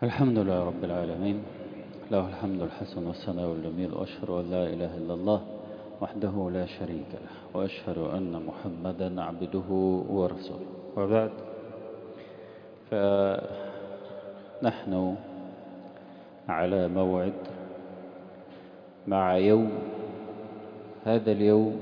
الحمد لله رب العالمين له الحمد الحسن والثناء الجميل وأشهد أن لا إله إلا الله وحده لا شريك له وأشهد أن محمدا عبده ورسوله وبعد فنحن على موعد مع يوم هذا اليوم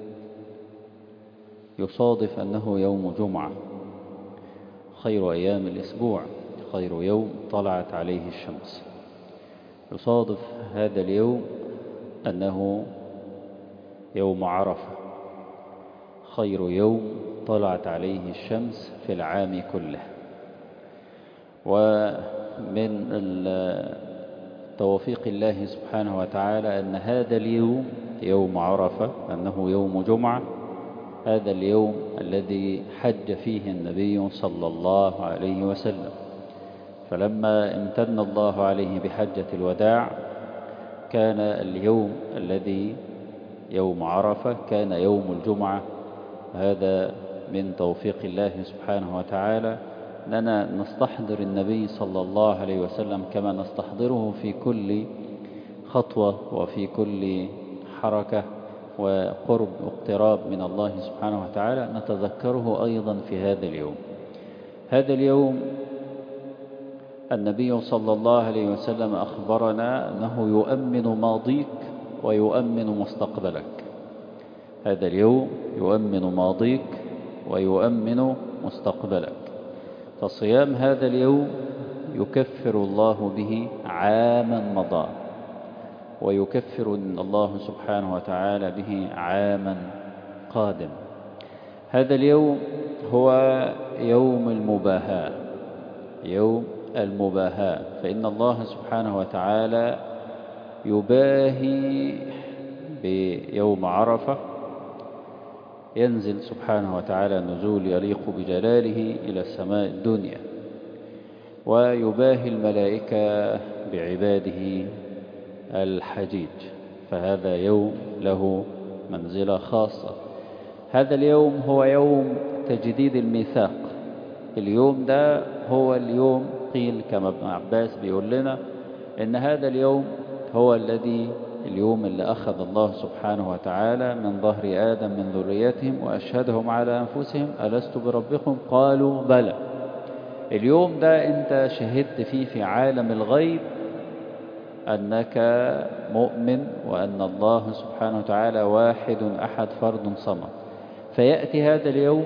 يصادف أنه يوم جمعة خير أيام الأسبوع خير يوم طلعت عليه الشمس يصادف هذا اليوم أنه يوم عرفة خير يوم طلعت عليه الشمس في العام كله ومن توفيق الله سبحانه وتعالى أن هذا اليوم يوم عرفة أنه يوم جمعة هذا اليوم الذي حج فيه النبي صلى الله عليه وسلم فلما امتن الله عليه بحجة الوداع كان اليوم الذي يوم عرفة كان يوم الجمعة هذا من توفيق الله سبحانه وتعالى لنا نستحضر النبي صلى الله عليه وسلم كما نستحضره في كل خطوة وفي كل حركة وقرب واقتراب من الله سبحانه وتعالى نتذكره أيضا في هذا اليوم هذا اليوم النبي صلى الله عليه وسلم أخبرنا أنه يؤمن ماضيك ويؤمن مستقبلك هذا اليوم يؤمن ماضيك ويؤمن مستقبلك فصيام هذا اليوم يكفر الله به عاما مضى ويكفر الله سبحانه وتعالى به عاما قادم هذا اليوم هو يوم المباهاة يوم المباهاة فإن الله سبحانه وتعالى يباهي بيوم عرفة ينزل سبحانه وتعالى نزول يليق بجلاله إلى السماء الدنيا ويباهي الملائكة بعباده الحجيج فهذا يوم له منزلة خاصة هذا اليوم هو يوم تجديد الميثاق اليوم ده هو اليوم قيل كما ابن عباس بيقول لنا ان هذا اليوم هو الذي اليوم اللي أخذ الله سبحانه وتعالى من ظهر آدم من ذريتهم وأشهدهم على أنفسهم ألست بربكم قالوا بلى اليوم ده أنت شهدت فيه في عالم الغيب أنك مؤمن وأن الله سبحانه وتعالى واحد أحد فرد صمد فيأتي هذا اليوم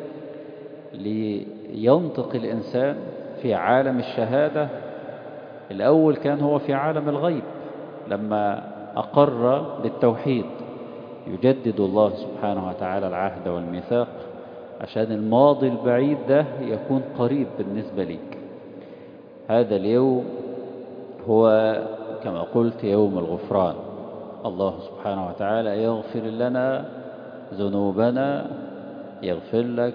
لينطق الإنسان في عالم الشهادة الأول كان هو في عالم الغيب لما أقر بالتوحيد يجدد الله سبحانه وتعالى العهد والميثاق عشان الماضي البعيد ده يكون قريب بالنسبة ليك هذا اليوم هو كما قلت يوم الغفران الله سبحانه وتعالى يغفر لنا ذنوبنا يغفر لك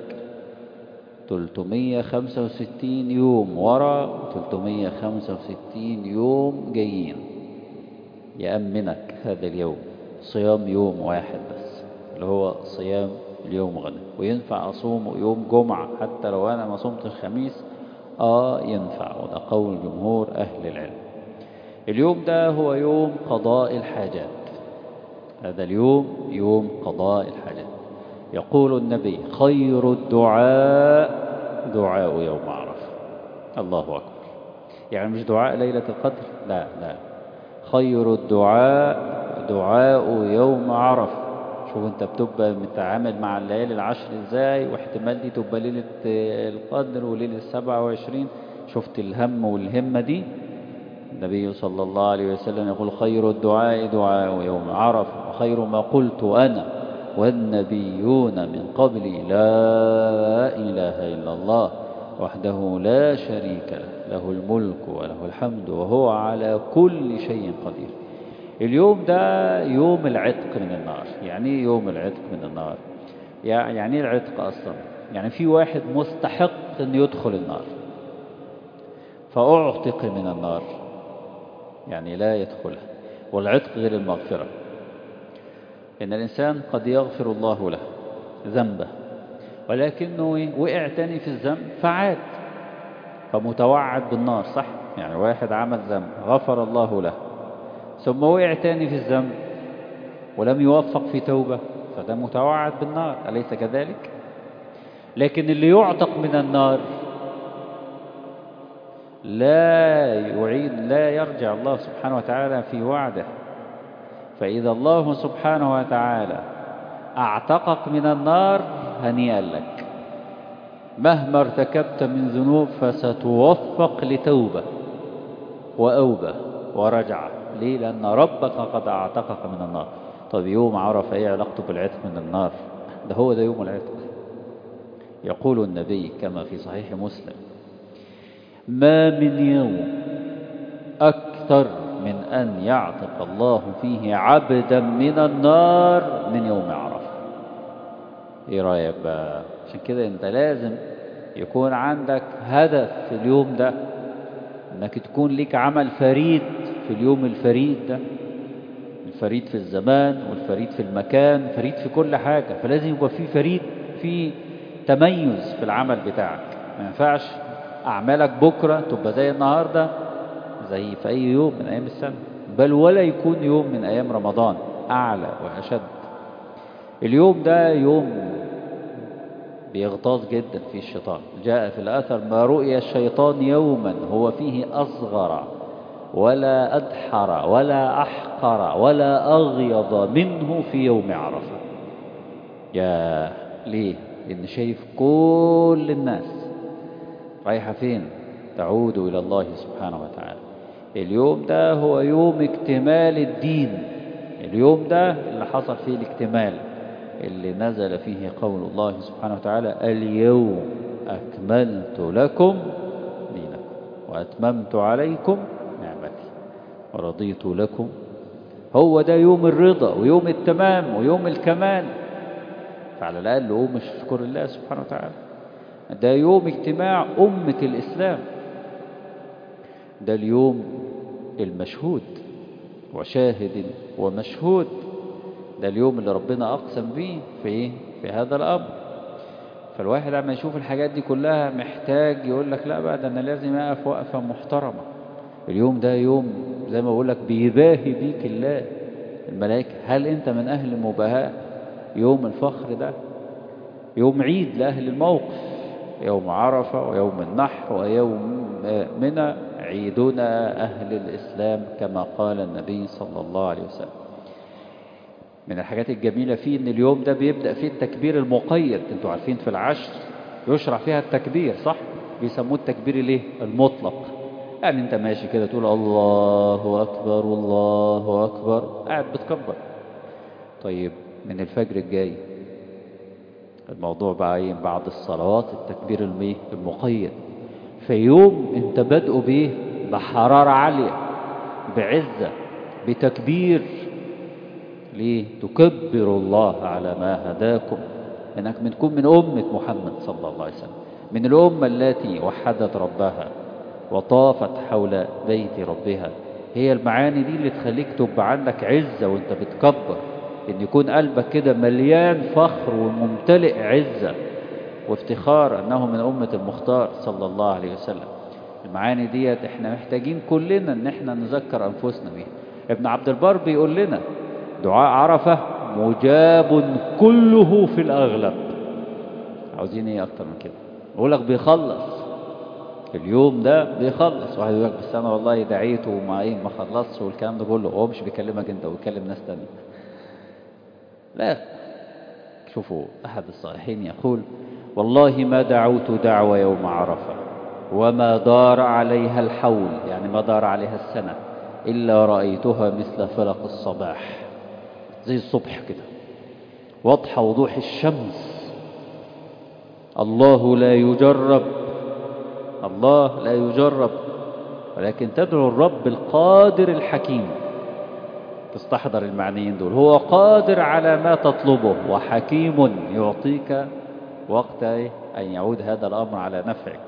365 يوم ورا 365 يوم جايين يأمنك هذا اليوم صيام يوم واحد بس اللي هو صيام اليوم غدا وينفع أصوم يوم جمعة حتى لو أنا ما صمت الخميس آه ينفع وده قول جمهور أهل العلم اليوم ده هو يوم قضاء الحاجات هذا اليوم يوم قضاء الحاجات يقول النبي خير الدعاء دعاء يوم عرفة الله أكبر يعني مش دعاء ليلة القدر لا لا خير الدعاء دعاء يوم عرفة شوف انت بتبقى متعامل مع الليالي العشر ازاي واحتمال دي تبقى ليلة القدر وليلة السبعة وعشرين شفت الهم والهمة دي النبي صلى الله عليه وسلم يقول خير الدعاء دعاء يوم عرفة وخير ما قلت أنا والنبيون من قبلي لا إله إلا الله وحده لا شريك له له الملك وله الحمد وهو على كل شيء قدير اليوم ده يوم العتق من النار يعني يوم العتق من النار يعني العتق أصلا يعني في واحد مستحق أن يدخل النار فأعتق من النار يعني لا يدخلها والعتق غير المغفرة إن الإنسان قد يغفر الله له ذنبه ولكنه وقع تاني في الذنب فعاد فمتوعد بالنار صح يعني واحد عمل ذنب غفر الله له ثم وقع تاني في الذنب ولم يوفق في توبة فده متوعد بالنار أليس كذلك لكن اللي يعتق من النار لا يعيد لا يرجع الله سبحانه وتعالى في وعده فإذا الله سبحانه وتعالى أعتقك من النار هنيئا لك مهما ارتكبت من ذنوب فستوفق لتوبة وأوبة ورجعة ليه؟ لأن ربك قد أعتقك من النار طب يوم عرف ايه علاقته بالعتق من النار ده هو ده يوم العتق يقول النبي كما في صحيح مسلم ما من يوم أكثر من أن يعتق الله فيه عبدا من النار من يوم عرفة ايه رأيك بقى عشان كده انت لازم يكون عندك هدف في اليوم ده انك تكون لك عمل فريد في اليوم الفريد ده الفريد في الزمان والفريد في المكان فريد في كل حاجة فلازم يبقى في فريد في تميز في العمل بتاعك ما ينفعش أعمالك بكرة تبقى زي النهاردة زي في أي يوم من أيام السنة بل ولا يكون يوم من أيام رمضان أعلى وأشد اليوم ده يوم بيغتاظ جدا فيه الشيطان جاء في الأثر ما رؤي الشيطان يوما هو فيه أصغر ولا أدحر ولا أحقر ولا أغيض منه في يوم عرفة يا ليه لأن شايف كل الناس رايحة فين تعود إلى الله سبحانه وتعالى اليوم ده هو يوم اكتمال الدين اليوم ده اللي حصل فيه الاكتمال اللي نزل فيه قول الله سبحانه وتعالى اليوم أكملت لكم دينكم وأتممت عليكم نعمتي ورضيت لكم هو ده يوم الرضا ويوم التمام ويوم الكمال فعلى الأقل قوم اشكر الله سبحانه وتعالى ده يوم اجتماع أمة الإسلام ده اليوم المشهود وشاهد ومشهود ده اليوم اللي ربنا أقسم به في في هذا الأمر فالواحد لما يشوف الحاجات دي كلها محتاج يقول لك لا بقى ده أنا لازم أقف وقفة محترمة اليوم ده يوم زي ما بقول لك بيباهي بيك الله الملائكة هل أنت من أهل المباهاة يوم الفخر ده يوم عيد لأهل الموقف يوم عرفة ويوم النحر ويوم منى عيدنا أهل الإسلام كما قال النبي صلى الله عليه وسلم من الحاجات الجميلة فيه ان اليوم ده بيبدأ فيه التكبير المقيد انتوا عارفين في العشر يشرع فيها التكبير صح بيسموه التكبير الايه المطلق يعني انت ماشي كده تقول الله اكبر الله اكبر قاعد بتكبر طيب من الفجر الجاي الموضوع بقى ايه بعد الصلوات التكبير الميه المقيد في يوم انت بادئه بيه بحرارة عالية بعزة بتكبير ليه تكبر الله على ما هداكم انك بتكون من أمة محمد صلى الله عليه وسلم من الأمة التي وحدت ربها وطافت حول بيت ربها هي المعاني دي اللي تخليك تبقى عندك عزة وانت بتكبر ان يكون قلبك كده مليان فخر وممتلئ عزة وافتخار انه من أمة المختار صلى الله عليه وسلم المعاني ديت احنا محتاجين كلنا ان احنا نذكر انفسنا بيها ابن عبد البر بيقول لنا دعاء عرفة مجاب كله في الأغلب عاوزين ايه اكتر من كده يقول لك بيخلص اليوم ده بيخلص واحد يقول لك بس انا والله دعيت وما ايه ما خلصش والكلام ده كله هو مش بيكلمك انت وبيكلم ناس تانية لا شوفوا احد الصالحين يقول والله ما دعوت دعوة يوم عرفة وما دار عليها الحول يعني ما دار عليها السنة إلا رأيتها مثل فلق الصباح زي الصبح كده واضحة وضوح الشمس الله لا يجرب الله لا يجرب ولكن تدعو الرب القادر الحكيم تستحضر المعنيين دول هو قادر على ما تطلبه وحكيم يعطيك وقت أن يعود هذا الأمر على نفعك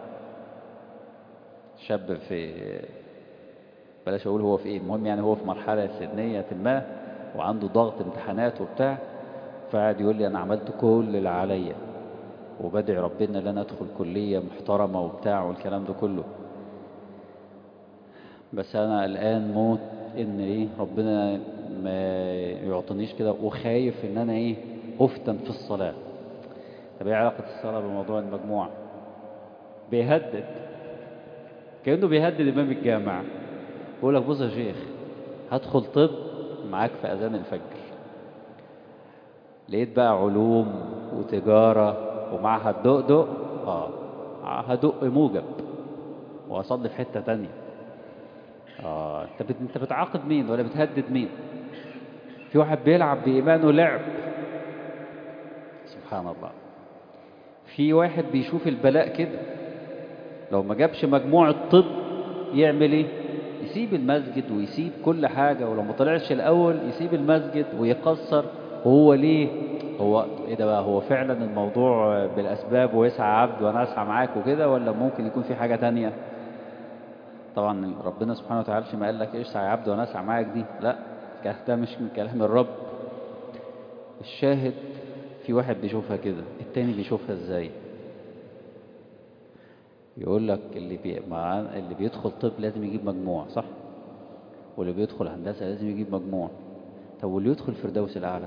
شاب في بلاش أقول هو في إيه المهم يعني هو في مرحلة سنية ما وعنده ضغط امتحانات وبتاع فقعد يقول لي أنا عملت كل اللي عليا وبدعي ربنا ان انا ادخل كلية محترمة وبتاع والكلام ده كله بس انا الان موت ان ايه ربنا ما يعطنيش كده وخايف ان انا ايه افتن في الصلاة طب ايه علاقة الصلاة بموضوع المجموعة بيهدد كأنه بيهدد امام الجامع بيقول لك بص يا شيخ هدخل طب معاك في اذان الفجر لقيت بقى علوم وتجارة ومعها الدقدق اه هدق موجب واصلي في حتة تانية اه انت بت... انت بتعاقب مين ولا بتهدد مين في واحد بيلعب بإيمانه لعب سبحان الله في واحد بيشوف البلاء كده لو ما جابش مجموعة طب يعمل ايه يسيب المسجد ويسيب كل حاجة ولو ما طلعش الأول يسيب المسجد ويقصر وهو ليه هو ايه ده بقى هو فعلا الموضوع بالأسباب ويسعى عبد وأنا أسعى معاك وكده ولا ممكن يكون في حاجة تانية طبعا ربنا سبحانه وتعالى ما قال لك ايش سعى عبد وأنا أسعى معاك دي لا ده مش من كلام الرب الشاهد في واحد بيشوفها كده التاني بيشوفها ازاي يقول لك اللي بي... مع... اللي بيدخل طب لازم يجيب مجموع صح واللي بيدخل هندسة لازم يجيب مجموع طب واللي يدخل فردوس الأعلى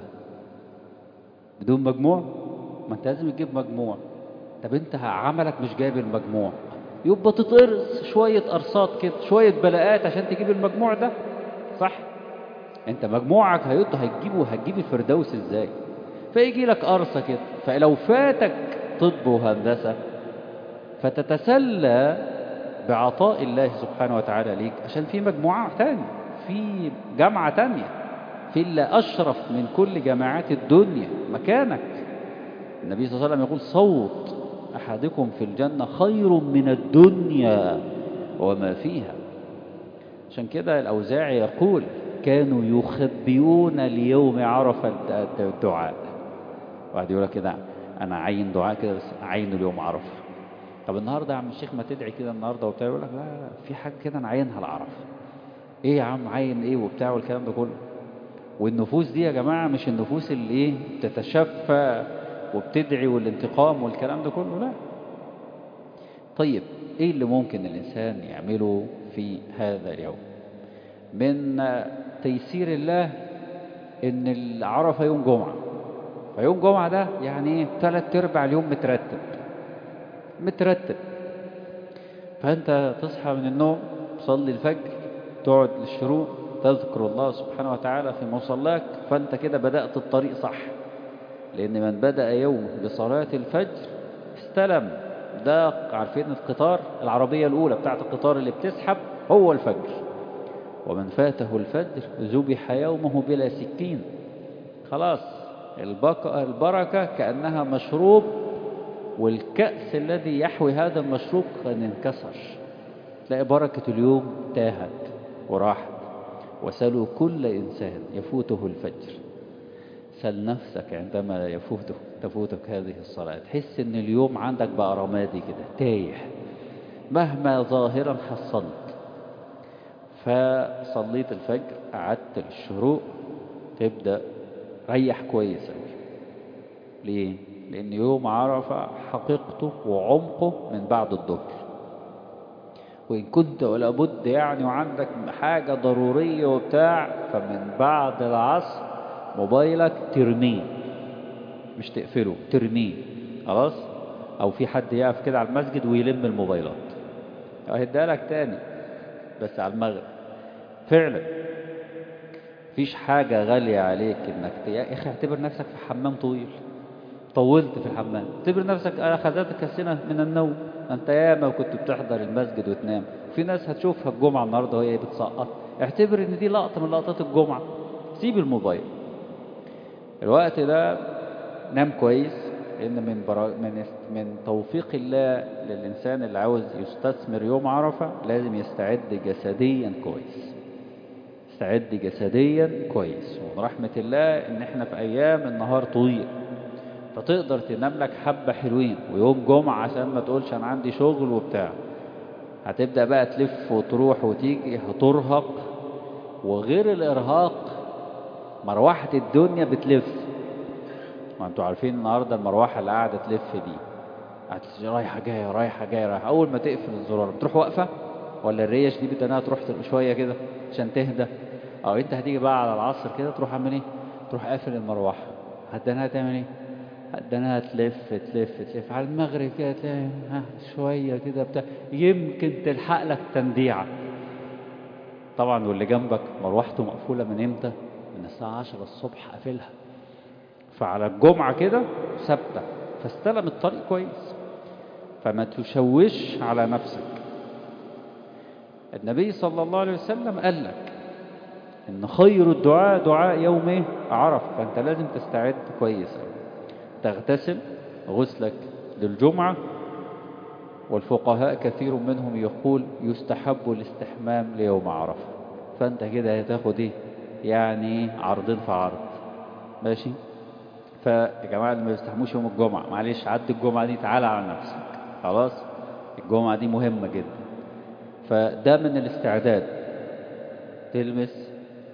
بدون مجموع ما انت لازم تجيب مجموع طب انت عملك مش جايب المجموع يبقى تتقرص شوية قرصات كده شوية بلاءات عشان تجيب المجموع ده صح انت مجموعك هيط هتجيبه هتجيب الفردوس ازاي فيجي لك قرصة كده فلو فاتك طب وهندسة فتتسلى بعطاء الله سبحانه وتعالى ليك عشان في مجموعة تانية في جامعة تانية في اللي أشرف من كل جامعات الدنيا مكانك النبي صلى الله عليه وسلم يقول صوت أحدكم في الجنة خير من الدنيا وما فيها عشان كده الأوزاعي يقول كانوا يخبئون ليوم عرفة الدعاء واحد يقول لك كده أنا عين دعاء كده بس عين اليوم عرفة طب النهاردة يا عم الشيخ ما تدعي كده النهاردة وبتاع يقول لك لا لا في حاجة كده أنا عينها العرفة إيه يا عم عين إيه وبتاع والكلام ده كله والنفوس دي يا جماعة مش النفوس اللي إيه بتتشفى وبتدعي والانتقام والكلام ده كله لا طيب إيه اللي ممكن الإنسان يعمله في هذا اليوم من تيسير الله إن العرفة يوم جمعة فيوم جمعة ده يعني إيه ثلاث أرباع اليوم مترتب مترتب فأنت تصحى من النوم تصلي الفجر تقعد للشروق تذكر الله سبحانه وتعالى في مصلاك فأنت كده بدأت الطريق صح لأن من بدأ يوم بصلاة الفجر استلم ده عارفين القطار العربية الأولى بتاعت القطار اللي بتسحب هو الفجر ومن فاته الفجر ذبح يومه بلا سكين خلاص البركة كأنها مشروب والكأس الذي يحوي هذا المشروب قد انكسر تلاقي بركة اليوم تاهت وراحت وسلوا كل إنسان يفوته الفجر سل نفسك عندما يفوتك تفوتك هذه الصلاة تحس ان اليوم عندك بقى رمادي كده تايه مهما ظاهرا حصلت فصليت الفجر قعدت للشروق تبدأ ريح كويس أوي ليه؟ لأن يوم عرفة حقيقته وعمقه من بعد الظهر وإن كنت ولا بد يعني وعندك حاجة ضرورية وبتاع فمن بعد العصر موبايلك ترميه مش تقفله ترميه خلاص او في حد يقف كده على المسجد ويلم الموبايلات اهدها لك تاني بس على المغرب فعلا مفيش حاجة غالية عليك انك يا اخي اعتبر نفسك في حمام طويل طولت في الحمام اعتبر نفسك اخذتك سنة من النوم انت ياما وكنت بتحضر المسجد وتنام في ناس هتشوفها الجمعة النهاردة وهي بتسقط اعتبر ان دي لقطة من لقطات الجمعة سيب الموبايل الوقت ده نام كويس لأن من برا من من توفيق الله للإنسان اللي عاوز يستثمر يوم عرفة لازم يستعد جسديا كويس يستعد جسديا كويس ومن رحمة الله إن إحنا في أيام النهار طويل فتقدر تنام لك حبة حلوين ويوم جمعة عشان ما تقولش أنا عندي شغل وبتاع هتبدأ بقى تلف وتروح وتيجي هترهق وغير الإرهاق مروحة الدنيا بتلف ما انتوا عارفين النهاردة المروحة اللي قاعدة تلف دي رايحة جاية رايحة جاية رايحة أول ما تقفل الزرار بتروح واقفة ولا الريش دي بدها تروح شوية كده عشان تهدى أو أنت هتيجي بقى على العصر كده تروح عامل إيه تروح قافل المروحة هتدناها تعمل إيه هتدناها تلف تلف تلف على المغرب كده تلاقي ها شوية كده بتاع يمكن تلحق لك تنديعة طبعا واللي جنبك مروحته مقفولة من امتى من الساعة 10 الصبح قافلها فعلى الجمعة كده ثابتة فاستلم الطريق كويس فما تشوش على نفسك النبي صلى الله عليه وسلم قال لك ان خير الدعاء دعاء يوم ايه عرف فانت لازم تستعد كويس تغتسل غسلك للجمعة والفقهاء كثير منهم يقول يستحب الاستحمام ليوم عرفة فانت كده هتاخد ايه يعني عرضين في عرض ماشي فيا جماعة اللي ما بيستحموش يوم الجمعة معلش عد الجمعة دي تعالى على نفسك خلاص الجمعة دي مهمة جدا فده من الاستعداد تلمس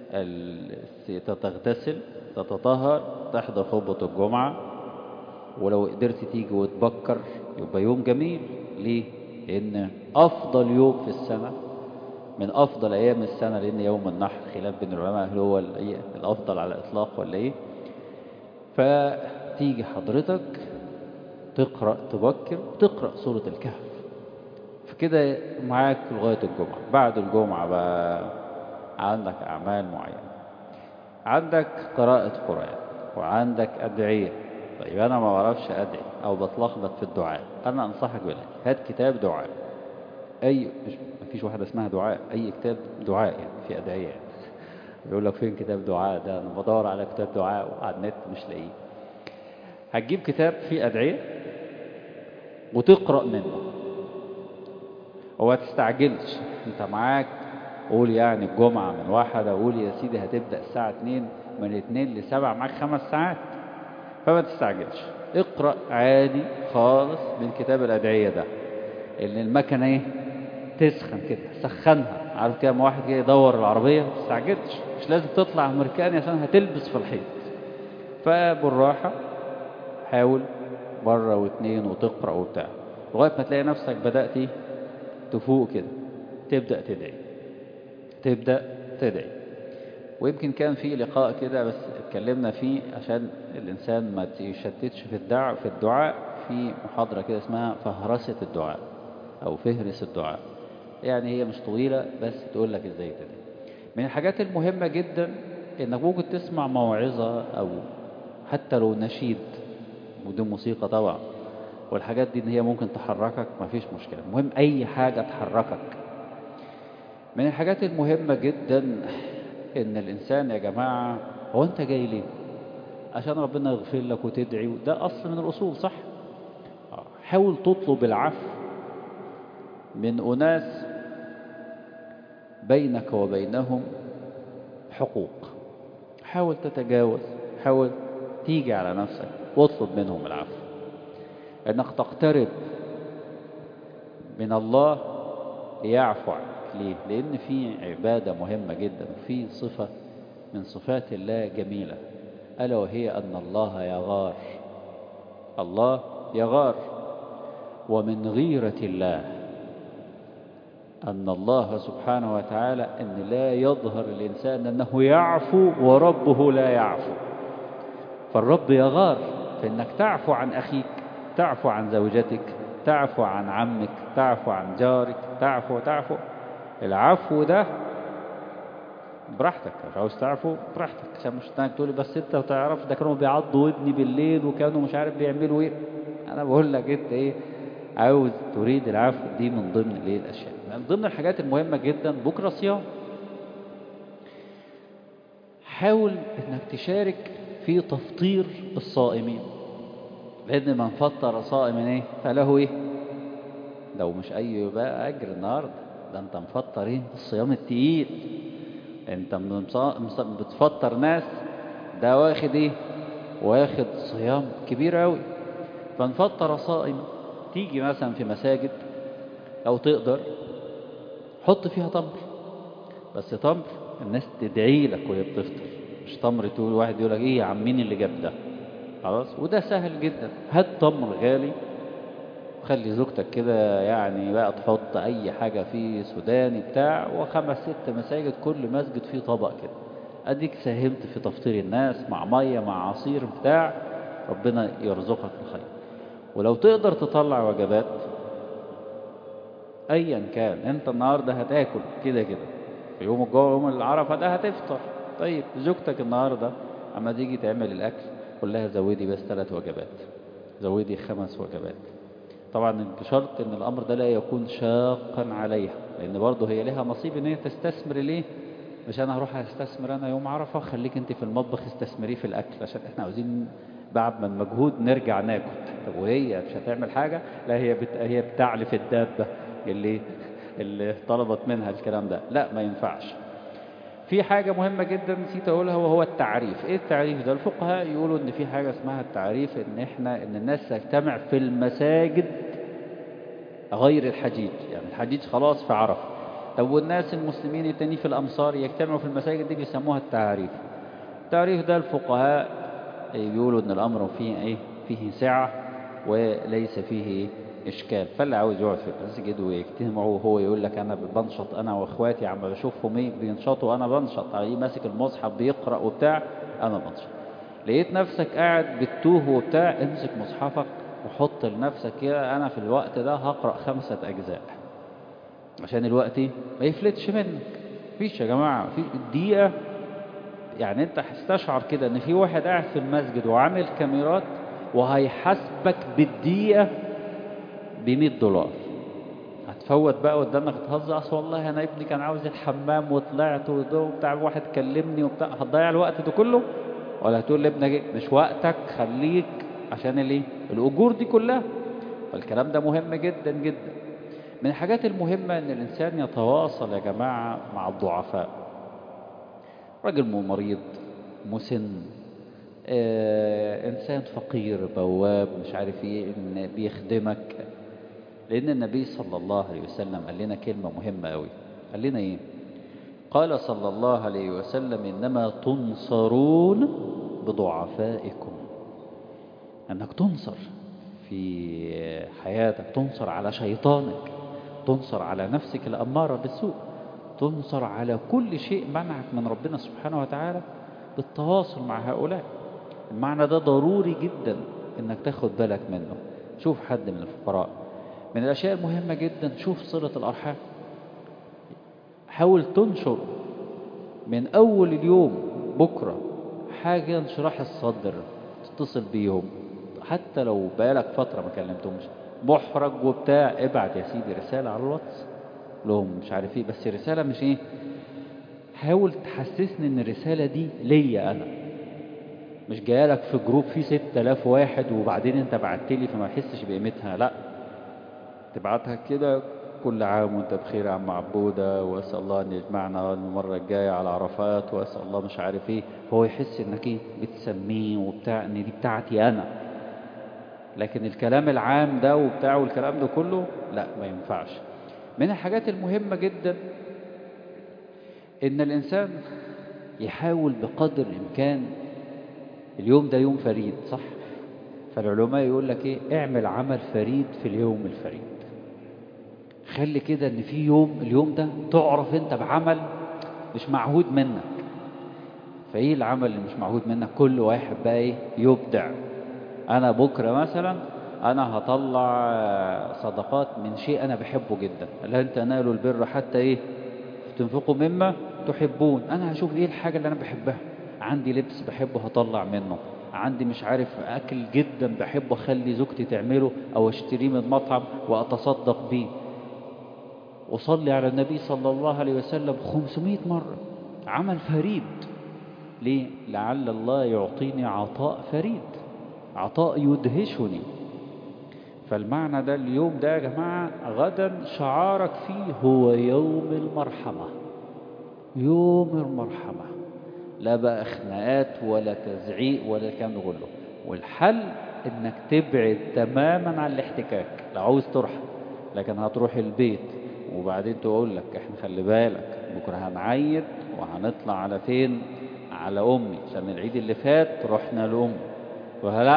تغتسل تتطهر تحضر خطبة الجمعة ولو قدرت تيجي وتبكر يبقى يوم جميل ليه؟ لأن أفضل يوم في السنة من أفضل أيام السنة لأن يوم النحر خلاف بين العلماء هل هو الأفضل على الإطلاق ولا إيه؟ فتيجي حضرتك تقرأ تبكر تقرأ سورة الكهف فكده معاك لغاية الجمعة بعد الجمعة بقى عندك أعمال معينة عندك قراءة قرآن وعندك أدعية طيب أنا ما بعرفش أدعي أو بتلخبط في الدعاء أنا أنصحك بالله هات كتاب دعاء أي مش مفيش واحدة اسمها دعاء أي كتاب دعاء يعني في أدعية يعني. يقول لك فين كتاب دعاء ده أنا بدور على كتاب دعاء وعلى النت مش لاقيه هتجيب كتاب فيه أدعية وتقرأ منه وما تستعجلش انت معاك قول يعني الجمعة من واحد أقول يا سيدي هتبدأ الساعة 2 من 2 ل 7 معاك خمس ساعات فما تستعجلش اقرأ عادي خالص من كتاب الأدعية ده اللي المكنة ايه تسخن كده سخنها عارف كده ما واحد جاي يدور العربية ما تستعجلش مش لازم تطلع أمريكاني عشان هتلبس في الحيط فبالراحة حاول مرة واثنين وتقرأ وبتاع لغاية ما تلاقي نفسك بدأت ايه تفوق كده تبدأ تدعي تبدأ تدعي ويمكن كان في لقاء كده بس اتكلمنا فيه عشان الإنسان ما يشتتش في الدعاء في الدعاء في محاضرة كده اسمها فهرسة الدعاء أو فهرس الدعاء يعني هي مش طويلة بس تقول لك ازاي تدعي من الحاجات المهمة جدا انك ممكن تسمع موعظة أو حتى لو نشيد ودون موسيقى طبعا والحاجات دي ان هي ممكن تحركك مفيش مشكلة المهم أي حاجة تحركك من الحاجات المهمة جدا ان الإنسان يا جماعة هو أنت جاي ليه عشان ربنا يغفر لك وتدعي ده أصل من الأصول صح حاول تطلب العفو من أناس بينك وبينهم حقوق حاول تتجاوز حاول تيجي على نفسك واطلب منهم العفو انك تقترب من الله ليعفو عنك ليه؟ لأن في عبادة مهمة جدا وفي صفة من صفات الله جميلة ألا وهي أن الله يغار الله يغار ومن غيرة الله أن الله سبحانه وتعالى أن لا يظهر الإنسان أنه يعفو وربه لا يعفو فالرب يغار فإنك تعفو عن أخيك تعفو عن زوجتك تعفو عن عمك تعفو عن جارك تعفو تعفو العفو ده براحتك مش عاوز تعفو براحتك عشان مش تانك تقولي بس انت وتعرف ده كانوا بيعضوا ودني بالليل وكانوا مش عارف بيعملوا ايه انا بقول لك انت ايه عاوز تريد العفو دي من ضمن الايه الاشياء من ضمن الحاجات المهمة جدا بكرة صيام حاول انك تشارك في تفطير الصائمين لان من فطر صائما ايه فله ايه لو مش اي بقى اجر النهارده ده انت مفطر ايه الصيام التقيل انت بتفطر ناس ده واخد ايه واخد صيام كبير قوي فنفطر صائما تيجي مثلا في مساجد لو تقدر حط فيها تمر بس تمر الناس تدعي لك وهي بتفطر مش تمر تقول واحد يقول لك ايه يا عم مين اللي جاب ده خلاص وده سهل جدا هات تمر غالي خلي زوجتك كده يعني بقى تحط اي حاجة فيه سوداني بتاع وخمس ست مساجد كل مسجد فيه طبق كده اديك ساهمت في تفطير الناس مع مية مع عصير بتاع ربنا يرزقك الخير ولو تقدر تطلع وجبات ايا كان انت النهاردة هتاكل كده كده في يوم الجمعة يوم العرفة ده هتفطر طيب زوجتك النهاردة اما تيجي تعمل الاكل قول لها زودي بس ثلاث وجبات زودي خمس وجبات طبعا بشرط ان الامر ده لا يكون شاقا عليها لان برضه هي لها نصيب ان هي تستثمر ليه مش انا هروح استثمر انا يوم عرفه خليك انت في المطبخ استثمريه في الاكل عشان احنا عاوزين بعد ما المجهود نرجع ناكل طب وهي مش هتعمل حاجه لا هي بت... هي بتعلف الدابه اللي اللي طلبت منها الكلام ده لا ما ينفعش في حاجة مهمة جدا نسيت أقولها وهو التعريف إيه التعريف ده الفقهاء يقولوا إن في حاجة اسمها التعريف إن إحنا إن الناس تجتمع في المساجد غير الحجيج يعني الحجيج خلاص في عرفة طب والناس المسلمين التانيين في الأمصار يجتمعوا في المساجد دي بيسموها التعريف التعريف ده الفقهاء بيقولوا إن الأمر فيه إيه فيه سعة وليس فيه إيه إشكال فاللي عاوز يقعد في المسجد ويجتمعوا وهو يقول لك أنا بنشط أنا وإخواتي عم بشوفهم إيه بينشطوا أنا بنشط أيه ماسك المصحف بيقرأ وبتاع أنا بنشط لقيت نفسك قاعد بتوه وبتاع امسك مصحفك وحط لنفسك كده أنا في الوقت ده هقرأ خمسة أجزاء عشان الوقت ما يفلتش منك مفيش يا جماعة في الدقيقة يعني أنت هتستشعر كده إن في واحد قاعد في المسجد وعامل كاميرات وهيحاسبك بالدقيقة ب 100 دولار هتفوت بقى قدامك تهزر اصل والله انا ابني كان عاوز الحمام وطلعت وبتاع واحد كلمني وبتاع هتضيع الوقت ده كله ولا هتقول لابنك مش وقتك خليك عشان الايه الاجور دي كلها فالكلام ده مهم جدا جدا من الحاجات المهمة ان الانسان يتواصل يا جماعة مع الضعفاء راجل مريض مسن آه إنسان فقير بواب مش عارف إيه إن بيخدمك لأن النبي صلى الله عليه وسلم قال لنا كلمة مهمة أوي قال لنا إيه قال صلى الله عليه وسلم إنما تنصرون بضعفائكم أنك تنصر في حياتك تنصر على شيطانك تنصر على نفسك الأمارة بالسوء تنصر على كل شيء منعك من ربنا سبحانه وتعالى بالتواصل مع هؤلاء المعنى ده ضروري جدا انك تاخد بالك منه شوف حد من الفقراء من الاشياء المهمة جدا شوف صلة الارحام حاول تنشر من اول اليوم بكرة حاجة انشراح الصدر تتصل بيهم حتى لو بقالك فترة ما كلمتهمش محرج وبتاع ابعت يا سيدي رسالة على الواتس لهم مش عارف ايه بس رسالة مش ايه حاول تحسسني ان الرسالة دي ليا انا مش جايلك في جروب فيه 6000 واحد وبعدين انت بعت لي فما احسش بقيمتها لا تبعتها كده كل عام وانت بخير يا عم عبودة واسال الله ان يجمعنا المرة الجاية على عرفات واسال الله مش عارف ايه هو يحس انك ايه بتسميه وبتاع ان دي بتاعتي انا لكن الكلام العام ده وبتاع والكلام ده كله لا ما ينفعش من الحاجات المهمة جدا ان الانسان يحاول بقدر الامكان اليوم ده يوم فريد صح فالعلماء يقول لك ايه اعمل عمل فريد في اليوم الفريد خلي كده ان في يوم اليوم ده تعرف انت بعمل مش معهود منك فايه العمل اللي مش معهود منك كل واحد بقى ايه يبدع انا بكره مثلا انا هطلع صدقات من شيء انا بحبه جدا لن تنالوا البر حتى ايه تنفقوا مما تحبون انا هشوف ايه الحاجه اللي انا بحبها عندي لبس بحبه هطلع منه عندي مش عارف اكل جدا بحبه اخلي زوجتي تعمله او اشتريه من مطعم واتصدق بيه وصلي على النبي صلى الله عليه وسلم 500 مرة عمل فريد ليه؟ لعل الله يعطيني عطاء فريد عطاء يدهشني فالمعنى ده اليوم ده يا جماعة غدا شعارك فيه هو يوم المرحمة يوم المرحمة لا بقى خناقات ولا تزعيق ولا الكلام ده كله والحل انك تبعد تماما عن الاحتكاك لو عاوز ترحم لكن هتروح البيت وبعدين تقول لك احنا خلي بالك بكره هنعيد وهنطلع على فين على امي عشان العيد اللي فات رحنا لامي ولا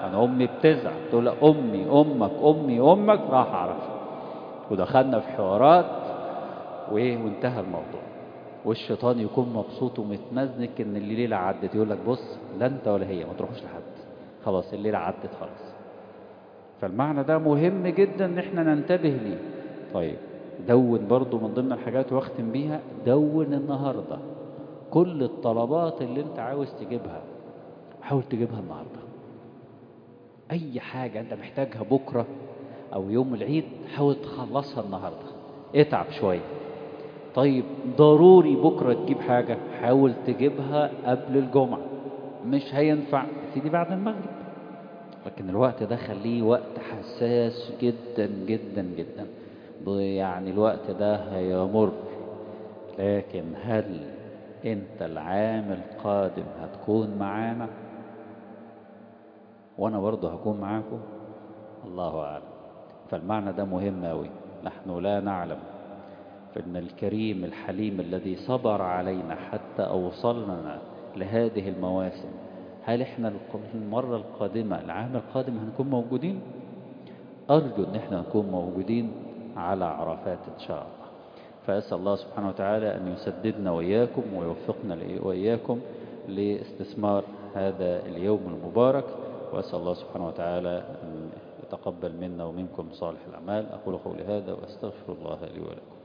أنا أمي بتزعل تقول لها أمي أمك أمي أمك راح أعرف ودخلنا في حوارات وإيه وانتهى الموضوع والشيطان يكون مبسوط ومتمزنك إن الليلة عدت يقول لك بص لا أنت ولا هي ما تروحوش لحد خلاص الليلة عدت خلاص فالمعنى ده مهم جدا إن إحنا ننتبه ليه طيب دون برضو من ضمن الحاجات واختم بيها دون النهاردة كل الطلبات اللي انت عاوز تجيبها حاول تجيبها النهاردة اي حاجة انت محتاجها بكرة او يوم العيد حاول تخلصها النهاردة اتعب شوية طيب ضروري بكرة تجيب حاجة حاول تجيبها قبل الجمعة مش هينفع سيدي بعد المغرب لكن الوقت ده خليه وقت حساس جدا جدا جدا يعني الوقت ده هيمر لكن هل انت العام القادم هتكون معانا وانا برضه هكون معاكم الله اعلم فالمعنى ده مهم قوي نحن لا نعلم فان الكريم الحليم الذي صبر علينا حتى اوصلنا لهذه المواسم هل احنا المرة القادمة العام القادم هنكون موجودين ارجو ان احنا نكون موجودين على عرفات إن شاء الله فأسأل الله سبحانه وتعالى أن يسددنا وإياكم ويوفقنا وإياكم لاستثمار هذا اليوم المبارك وأسأل الله سبحانه وتعالى أن يتقبل منا ومنكم صالح الأعمال أقول قولي هذا وأستغفر الله لي ولكم